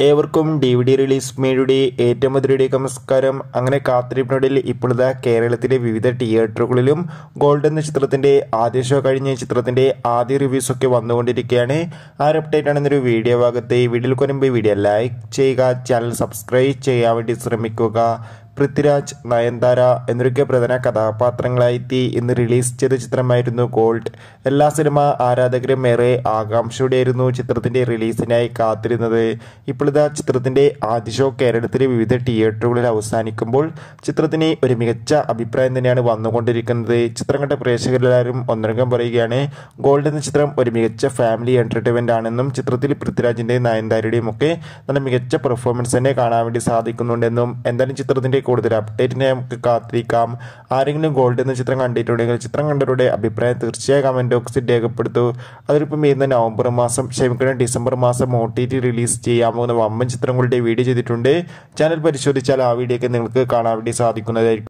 ഏവർക്കും D V D release മേയുടെ ഏറ്റവും അതിരുടെ നമസ്കാരം അങ്ങനെ കാത്തിരിപ്പിനൊടിൽ ഇപ്പോഴത്തെ കേരളത്തിലെ വിവിധ തിയേറ്ററുകളിലും ഗോൾഡ് എന്ന ചിത്രത്തിന്റെ ആദ്യ ഷോ കഴിഞ്ഞ ചിത്രത്തിന്റെ ആദ്യ റിവ്യൂസ് ഒക്കെ വന്നുകൊണ്ടിരിക്കുകയാണ് ആ ഒരു അപ്ഡേറ്റ് ആണ് ഇന്നൊരു വീഡിയോ ഭാഗത്ത് ഈ വീഡിയോയിൽ കൊരുമ്പോൾ വീഡിയോ ലൈക്ക് ചെയ്യുക ചാനൽ സബ്സ്ക്രൈബ് ചെയ്യാൻ വേണ്ടി ശ്രമിക്കുക പൃഥ്വിരാജ് നയൻതാര എന്നൊക്കെ പ്രധാന കഥാപാത്രങ്ങളായി ഇന്ന് റിലീസ് ചെയ്ത ചിത്രമായിരുന്നു ഗോൾഡ് എല്ലാ സിനിമ ആരാധകരും ഏറെ ആകാംക്ഷയോടെയായിരുന്നു ചിത്രത്തിന്റെ റിലീസിനായി കാത്തിരുന്നത് ഇപ്പോഴത്തെ ചിത്രത്തിന്റെ ആദ്യ ഷോ കേരളത്തിലെ വിവിധ തിയേറ്ററുകളിൽ അവസാനിക്കുമ്പോൾ ചിത്രത്തിന് ഒരു മികച്ച അഭിപ്രായം തന്നെയാണ് വന്നുകൊണ്ടിരിക്കുന്നത് ചിത്രം കണ്ട പ്രേക്ഷകരെല്ലാവരും ഒന്നരംഗം പറയുകയാണ് ഗോൾഡ് എന്ന ചിത്രം ഒരു മികച്ച ഫാമിലി എന്റർടൈൻമെന്റ് ആണെന്നും ചിത്രത്തിൽ പൃഥ്വിരാജിന്റെയും നയൻതാരയുടെയും ഒക്കെ നല്ല മികച്ച പെർഫോമൻസ് തന്നെ കാണാൻ വേണ്ടി സാധിക്കുന്നുണ്ടെന്നും എന്തായാലും ചിത്രത്തിന്റെ കൂടുതൽ അപ്ഡേറ്റിനെ നമുക്ക് കാത്തിരിക്കാം ആരെങ്കിലും ഗോൾഡ് എന്ന ചിത്രം കണ്ടിട്ടുണ്ടെങ്കിൽ ചിത്രം കണ്ടവരുടെ അഭിപ്രായം തീർച്ചയായും കമന്റ് ബോക്സിൽ രേഖപ്പെടുത്തൂ അതിലിപ്പം ഇന്ന് നവംബർ മാസം ക്ഷമിക്കണം ഡിസംബർ മാസം ഒ ടി ടി റിലീസ് ചെയ്യാൻ പോകുന്ന വമ്പൻ ചിത്രങ്ങളുടെ വീഡിയോ ചെയ്തിട്ടുണ്ട് ചാനൽ പരിശോധിച്ചാൽ ആ വീഡിയോ ഒക്കെ നിങ്ങൾക്ക് കാണാൻ വേണ്ടി സാധിക്കുന്നതായിരിക്കും